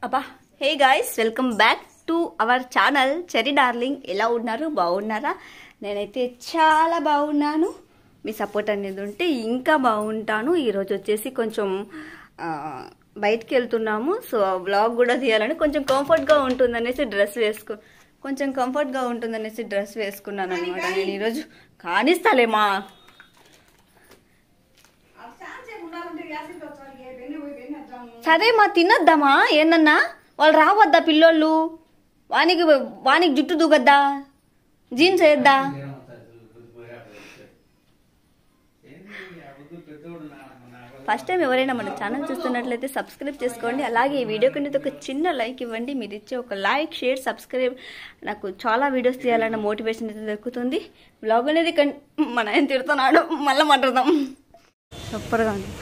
అబ్బా hey guys welcome back to our channel cherry darling ఎలా ఉన్నారు బాగున్నారా నేనైతే చాలా బాగున్నాను మీ సపోర్ట్ అనేది ఉంటే ఇంకా బాగుంటాను ఈరోజు వచ్చేసి కొంచెం ఆ, బయటికి వెళ్తున్నాము సో బ్లాగ్ కూడా తీయాలని కొంచెం కంఫర్ట్గా ఉంటుందనేసి డ్రెస్ వేసుకో కొంచెం కంఫర్ట్గా ఉంటుందనేసి డ్రెస్ వేసుకున్నాను అనమాట నేను ఈరోజు కానిస్తాలేమా సరే మా తినొద్దామా ఏందన్నా వాళ్ళు రావద్దా పిల్లోళ్ళు వానికి వానికి జుట్టు దూగద్దా జీన్స్ వేయద్దా ఫస్ట్ టైం ఎవరైనా మన ఛానల్ చూస్తున్నట్లయితే సబ్స్క్రైబ్ చేసుకోండి అలాగే ఈ వీడియో కింద ఒక చిన్న లైక్ ఇవ్వండి మీరు ఇచ్చే ఒక లైక్ షేర్ సబ్స్క్రైబ్ నాకు చాలా వీడియోస్ తీయాలన్న మోటివేషన్ అయితే దొరుకుతుంది బ్లాగ్ అనేది కన్- మన ఆయన తిడుతున్నాడు మళ్ళీ మాట్లాడదాం సూపర్గా ఉంది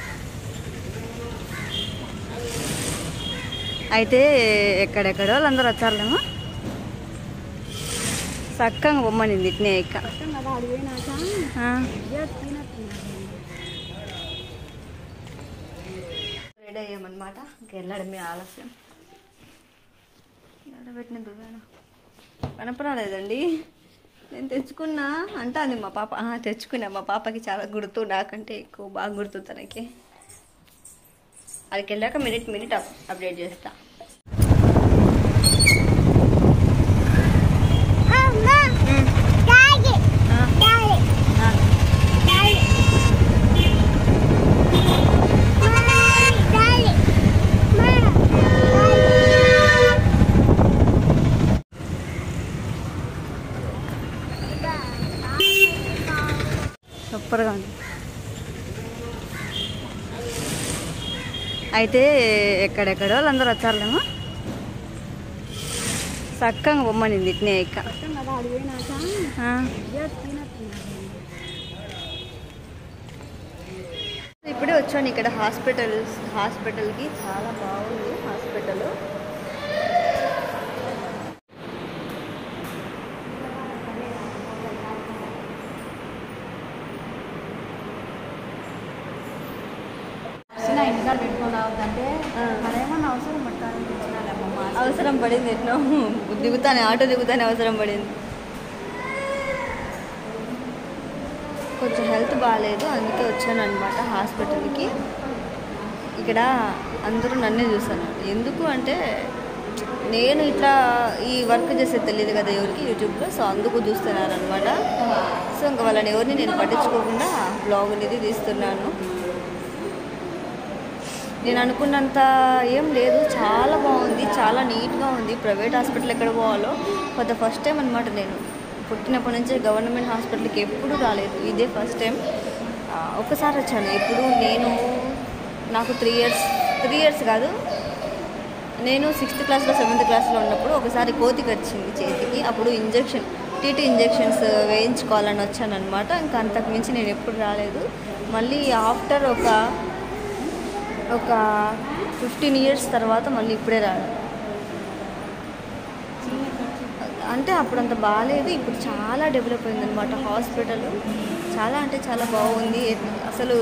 అయితే ఎక్కడెక్కడో వాళ్ళందరూ వచ్చారులేమో చక్కగా బొమ్మనింది ఇట్నే ఎక్క ఆ. రెడీ అయ్యామన్నమాట ఇంక వెళ్ళడమే ఆలస్యం పెట్టిన దువ్వాను కనపరాలేదండి నేను తెచ్చుకున్నా అంటాంది మా పాప ఆ, తెచ్చుకున్నా మా పాపకి చాలా గుర్తు నాకంటే ఎక్కువ బాగా గుర్తు తనకి అక్కడికి వెళ్ళాక మినిట్ మినిట్ అప్ అప్డేట్ చేస్తా ఆ, ఆ. సూపర్గా ఉంది అయితే ఎక్కడెక్కడో వాళ్ళందరూ వచ్చారులేమో చక్కగా బొమ్మనింది ఇట్నే ఎక్క ఆ. ఇప్పుడే వచ్చాను ఇక్కడ హాస్పిటల్ హాస్పిటల్కి చాలా బాగుంది హాస్పిటల్ ఇంటికాడ పెట్టుకొని రావద్దంటే ఆ. మరేమన్నా అవసరం పట్టాలనిపించినాలేమ్మా అవసరం పడింది ఎన్నో దిగుతానే ఆటో దిగుతానే అవసరం పడింది కొంచెం హెల్త్ బాగాలేదు అందుకే వచ్చాను అనమాట హాస్పిటల్కి ఇక్కడ అందరూ నన్నే చూసాను ఎందుకు అంటే నేను ఇట్లా ఈ వర్క్ చేసేది తెలియదు కదా ఎవరికి యూట్యూబ్లో సో అందుకు చూస్తున్నారు అనమాట సో ఇంకా వాళ్ళని ఎవరిని నేను పట్టించుకోకుండా బ్లాగ్ అనేది తీస్తున్నాను నేను అనుకున్నంత ఏం లేదు చాలా బాగుంది చాలా నీట్గా ఉంది ప్రైవేట్ హాస్పిటల్ ఎక్కడ పోవాలో ఫర్ ద ఫస్ట్ టైం అనమాట నేను పుట్టినప్పటి నుంచి గవర్నమెంట్ హాస్పిటల్కి ఎప్పుడు రాలేదు ఇదే ఫస్ట్ టైం ఒకసారి వచ్చాను ఎప్పుడు నేను నాకు త్రీ ఇయర్స్ త్రీ ఇయర్స్ కాదు నేను సిక్స్త్ క్లాస్లో సెవెంత్ క్లాస్లో ఉన్నప్పుడు ఒకసారి కోతికి వచ్చింది చేతికి అప్పుడు ఇంజెక్షన్ టీటీ ఇంజెక్షన్స్ వేయించుకోవాలని వచ్చాను అనమాట ఇంకా అంతకు మించి నేను ఎప్పుడు రాలేదు మళ్ళీ ఆఫ్టర్ ఒక ఒక ఫిఫ్టీన్ ఇయర్స్ తర్వాత మళ్ళీ ఇప్పుడే రావడం అంటే అప్పుడు అంత బాగాలేదు ఇప్పుడు చాలా డెవలప్ అయింది అనమాట హాస్పిటల్ చాలా అంటే చాలా బాగుంది అసలు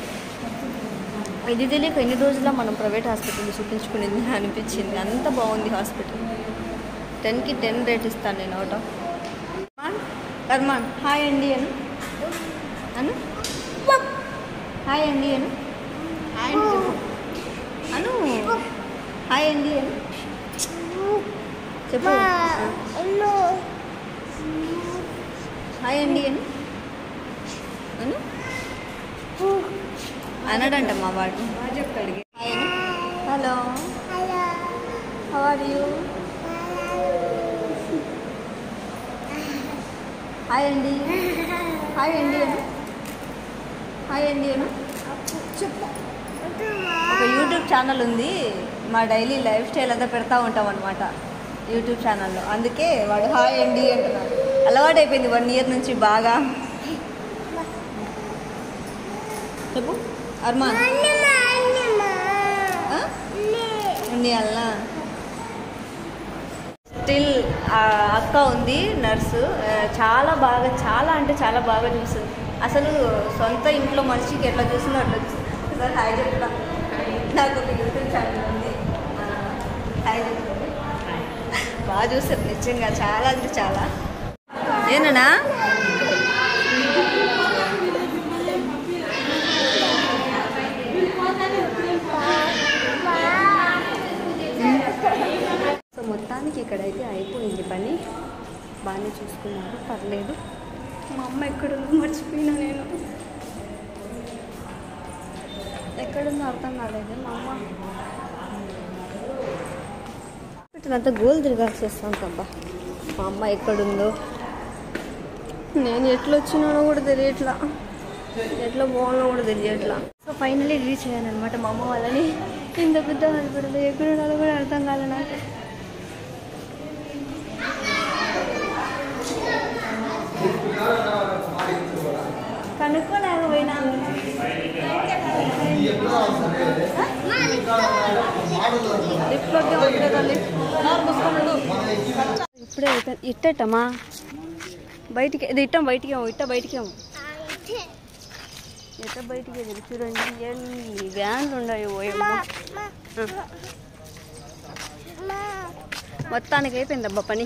ఇది తెలియక ఎన్ని రోజుల్లో మనం ప్రైవేట్ హాస్పిటల్ చూపించుకునేది అనిపించింది అంత బాగుంది హాస్పిటల్ టెన్కి టెన్ రేట్ ఇస్తాను నేను అవుట్ ఆఫ్ కర్మాన్ హాయ్ అండి అను అను హాయ్ అండి అను హాయ్ అండి చెప్పు. అను హాయ్ అండి అను చెప్పు హాయ్ అండి అను అను అనడంట మా వాడు చెప్తాడు హాయ్ అను hello how are you hi అండి హాయ్ అండి అను హాయ్ అండి అను చెప్పు ఒక యూట్యూబ్ ఛానల్ ఉంది మా డైలీ లైఫ్ స్టైల్ అంతా పెడతా ఉంటాం అనమాట యూట్యూబ్ ఛానల్లో అందుకే వాడు హాయ్ అండి అంటున్నాడు అలవాటు అయిపోయింది వన్ ఇయర్ నుంచి బాగా చెప్పు అర్మాన్ ఆ? ఉంది అల్లా స్టిల్ అక్క ఉంది నర్సు ఆ, చాలా బాగా చాలా అంటే చాలా బాగా చూస్తుంది అసలు సొంత ఇంట్లో మనిషికి ఎట్లా చూస్తుందో అట్లా చూస్తుంది సార్ హాయ్ చెప్తా నాకు ఒక యూట్యూబ్ ఛానల్ ఉంది ఆ, హాయ్ హాయ్ చెప్పండి బాగా చూసారు నిజంగా చాలా అంటే చాలా ఏనా సో మొత్తానికి ఇక్కడైతే అయిపోయింది పని బాగానే చూసుకున్నారు పర్లేదు మా అమ్మ ఎక్కడుందో మర్చిపోయినా నేను ఎక్కడుందో అర్థం కాలేదు మా అమ్మ ఇట్లంతా గోల్ తిరగాల్సి వస్తుంది అబ్బా మా అమ్మ ఎక్కడుందో నేను ఎట్లా వచ్చినానో కూడా తెలియట్లా ఎట్లా పోవాలో కూడా తెలియట్లా సో ఫైనలీ రీచ్ అయ్యాను అనమాట మా అమ్మ వాళ్ళని ఇంత పెద్ద హాస్పిటల్ ఎక్కడ ఉండాలో కూడా అర్థం కాలే నాకు కనుక్కోలేకపోయినా లిఫ్ట్లోకి వదిలే తల్లి నోరు మూసుకొని ఉండు. ఇప్పుడే అయిపోయింది ఇట్టమ్మా బయటికి ఇది ఇట్టం బయటికి ఏమో ఇట్ట బయటికి ఏమో ఎట్ట బయటికి ఎదురు చూడండి ఎన్ని వ్యాన్లు ఉన్నాయి ఓయమ్మా మొత్తానికి అయిపోయింది అబ్బా పని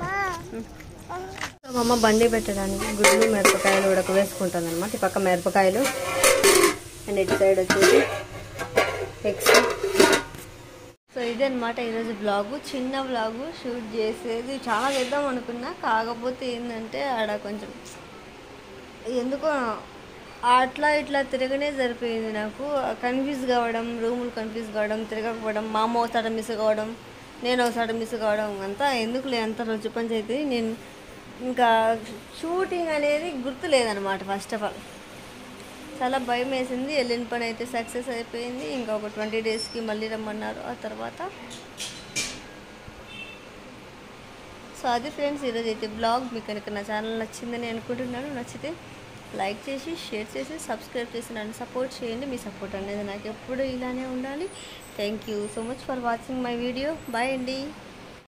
మా అమ్మ బండి పెట్టడానికి గుడ్లు మిరపకాయలు ఉడక వేసుకుంటాను అనమాట ఈ పక్క మిరపకాయలు అండ్ ఇటు సైడ్ వచ్చేసి ఎగ్స్ సో ఇదే అనమాట ఈరోజు బ్లాగు చిన్న బ్లాగు షూట్ చేసేది చాలా చేద్దాం అనుకున్నా కాకపోతే ఏంటంటే ఆడ కొంచెం ఎందుకో అట్లా ఇట్లా తిరగనే సరిపోయింది నాకు కన్ఫ్యూజ్ కావడం రూములు కన్ఫ్యూజ్ కావడం తిరగకపోవడం మా అమ్మ ఒకసారి మిస్ కావడం నేను ఒకసారి మిస్ కావడం అంతా ఎందుకులే అంత రోజు పంచాయితీ నేను ఇంకా షూటింగ్ అనేది గుర్తు లేదనమాట ఫస్ట్ ఆఫ్ ఆల్ చాలా భయం వేసింది వెళ్ళిన పని అయితే సక్సెస్ అయిపోయింది ఇంకా ఒక ట్వంటీ డేస్కి మళ్ళీ రమ్మన్నారు ఆ తర్వాత సో అది ఫ్రెండ్స్ ఈరోజు అయితే బ్లాగ్ మీకు కనుక నా ఛానల్ నచ్చిందని అనుకుంటున్నాను నచ్చితే లైక్ చేసి షేర్ చేసి సబ్స్క్రైబ్ చేసి నన్ను సపోర్ట్ చేయండి మీ సపోర్ట్ అనేది నాకు ఎప్పుడు ఇలానే ఉండాలి thank you so much for watching my video bye అండి